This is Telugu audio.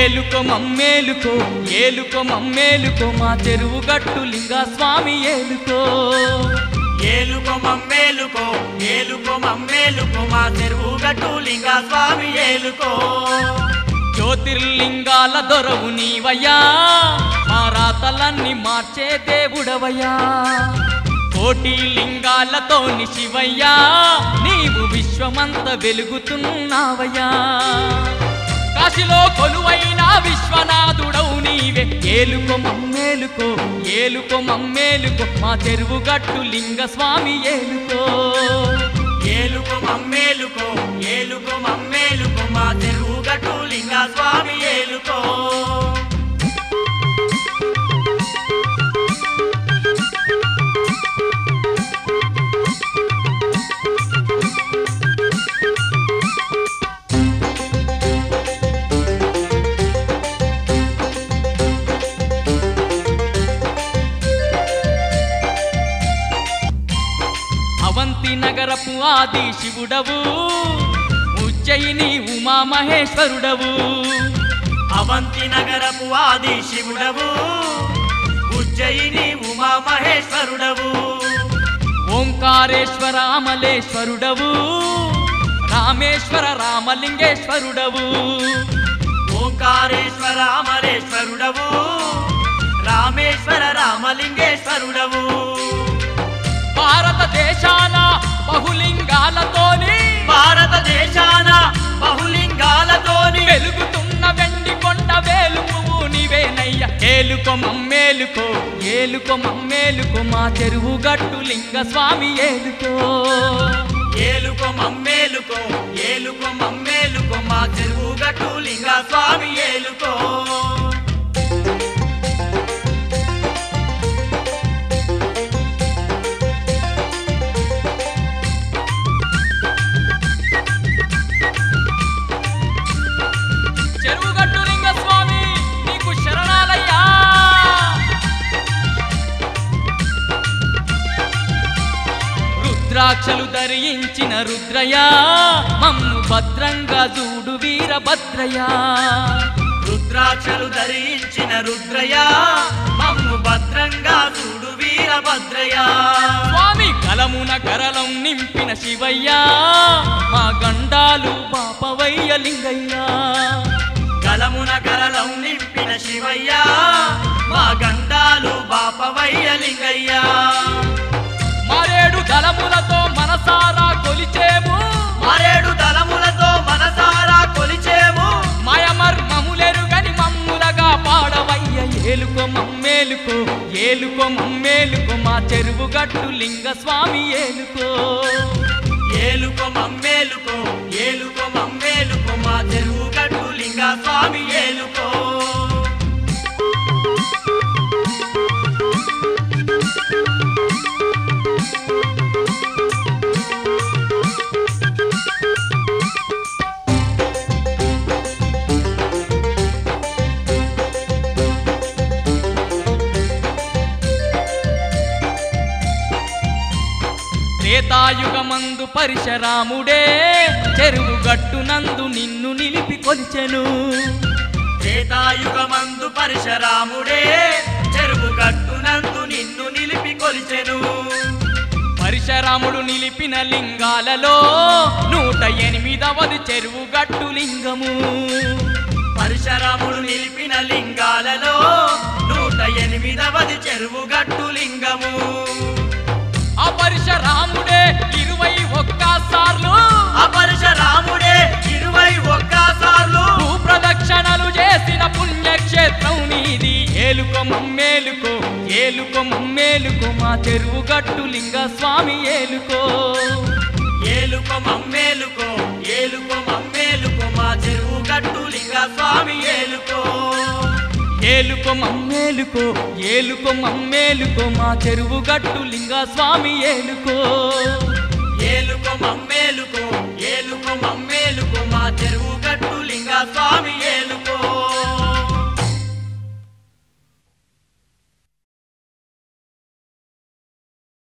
ఏలుకో మమ్మేలుకో ఏలుకో మమ్మేలుకో మా చెరువు గట్టు లింగా స్వామి ఏలుకో ఏలుకో మమ్మేలుకో ఏలుకో మమ్మేలుకో మా చెరువు గట్టు లింగ స్వామి ఏలుకో జ్యోతిర్లింగాల దొరవు నీవయ్యా మా రాతలన్నీ మార్చే దేవుడవయ్యా కోటి లింగాలతో శివయ్యా నీవు విశ్వమంత వెలుగుతున్నావయ్యా కాశీలో కొలువైన విశ్వనాథుడవు నీవే ఏలుకో మమ్మేలుకో ఏలుకో మమ్మేలుకో మా చెరువు గట్టు లింగ స్వామి ఏలుకో ఏలుకో మమ్మేలుకో ఏలుకో మమ్మేలుకో మా చెరువు గట్టు లింగ స్వామి ఏలుకో అవంతి నగరపు ఆది శివుడవు ఉజ్జయిని ఉమా మహేశ్వరుడవు అవంతి నగరపు ఆది శివుడవు ఉజ్జయిని ఉమా మహేశ్వరుడవు ఓంకారేశ్వర అమలేశ్వరుడవు రామేశ్వర రామలింగేశ్వరుడవు ఓంకారేశ్వర అమరేశ్వరుడవు రామేశ్వర రామలింగేశ్వరుడవు భారతదేశాన బహులింగాలతోని భారతదేశాన బహులింగాలతోని వెలుగుతున్న వెండి కొండ వేలు పువ్వు నీవేనయ్య ఏలుకో మమ్మేలుకో ఏలుకో మమ్మేలుకో మా చెరువు గట్టు లింగ స్వామి ఏలుకో ఏలుకో మమ్మేలుకో ఏలుకో మమ్మేలుకో మా చెరువు గట్టు లింగ స్వామి ఏలుకో చెరువు గట్టు లింగ స్వామి నీకు శరణాలయ్యా రుద్రాక్షలు ధరించిన రుద్రయ మమ్ము భద్రంగా చూడు వీరభద్రయ రుద్రాక్షలు ధరించిన రుద్రయ మమ్ము భద్రంగా చూడు వీరభద్రయ స్వామి కలమున కరలం నింపిన శివయ్య మా గండాలు పాపవయ్య లింగయ్య గలమున గరలం నింపిన శివయ్య మా గండాలు బాపవయ్య లింగయ్య మరేడు దళములతో మనసారా కొలిచేము మరేడు దళములతో మనసారా కొలిచేము మాయమర్మములెరుగని మమ్ములగా పాడవయ్య ఏలుకో మమ్మేలుకో ఏలుకో మమ్మేలుకో మా చెరువు గట్టు లింగ స్వామి ఏలుకో ఏలుకో మమ్మేలుకో ఏలుకో మమ్మేలుకో మా చెరువు గట్టు లింగ స్వామి ఏలుకో త్రేతాయుగమందు పరిశరాముడే చెరువు గట్టునందు నిన్ను నిలిపి కొలిచెను త్రేతాయుగమందు పరశురాముడే చెరువు గట్టునందు నిన్ను నిలిపి కొలిచెను పరిశరాముడు నిలిపిన లింగాలలో నూట ఎనిమిదవది చెరువు గట్టు లింగము పరశురాముడు నిలిపిన లింగాలలో నూట ఎనిమిదవది చెరువు గట్టు లింగము ఆ పరిశరాముడే ఇరవై ఒక్క సార్లు అపరశురాముడే ఇరవై ఒక్కసార్లు భూ ప్రదక్షిణలు చేసిన పుణ్యక్షేత్రం నీది ఏలుకో మమ్మేలుకో ఏలుకో మమ్మేలుకో మా చెరువు గట్టు లింగ స్వామి ఏలుకో ఏలుకో మమ్మేలుకో ఏలుకో మమ్మేలుకో మా చెరువు గట్టు లింగ స్వామి ఏలుకో ఏలుకో మమ్మేలుకో ఏలుకో మమ్మేలుకో మా చెరువు గట్టు లింగ స్వామి ఏలుకో ఏలుకో మమ్మ